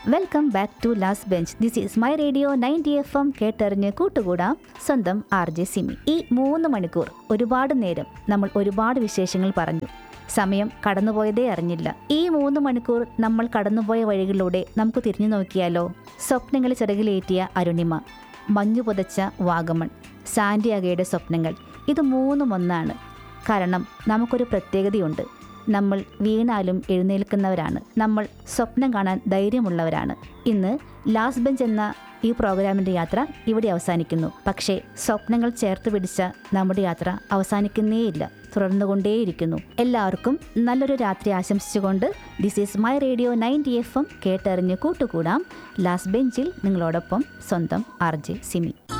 welcome back to last bench this is my radio ninety F M കേട്ടറിഞ്ഞ് കൂട്ടുകൂടാം സ്വന്തം R J Simi ഈ മൂന്ന് മണിക്കൂർ ഒരുപാട് നേരം നമ്മൾ ഒരുപാട് വിശേഷങ്ങൾ പറഞ്ഞു സമയം കടന്നുപോയതേ അറിഞ്ഞില്ല ഈ മൂന്ന് മണിക്കൂർ നമ്മൾ കടന്നുപോയ വഴികളിലൂടെ നമുക്ക് തിരിഞ്ഞു നോക്കിയാലോ സ്വപ്നങ്ങൾ ചിറകിലേറ്റിയ അരുണിമ മഞ്ഞു പുതച്ച വാഗമൺ സാന്റിയാഗയുടെ സ്വപ്നങ്ങൾ ഇത് മൂന്നും ഒന്നാണ് കാരണം നമുക്കൊരു പ്രത്യേകതയുണ്ട് നമ്മൾ വീണാലും എഴുന്നേൽക്കുന്നവരാണ് നമ്മൾ സ്വപ്നം കാണാൻ ധൈര്യമുള്ളവരാണ് ഇന്ന് ലാസ്റ്റ് ബെഞ്ച് എന്ന ഈ പ്രോഗ്രാമിൻ്റെ യാത്ര ഇവിടെ അവസാനിക്കുന്നു പക്ഷേ സ്വപ്നങ്ങൾ ചേർത്ത് പിടിച്ച നമ്മുടെ യാത്ര അവസാനിക്കുന്നേയില്ല തുടർന്നുകൊണ്ടേയിരിക്കുന്നു എല്ലാവർക്കും നല്ലൊരു രാത്രി ആശംസിച്ചുകൊണ്ട് this is my radio ninety F M കേട്ടറിഞ്ഞ് കൂട്ടുകൂടാം ലാസ്റ്റ് ബെഞ്ചിൽ നിങ്ങളോടൊപ്പം സ്വന്തം ആർ ജെ സിമി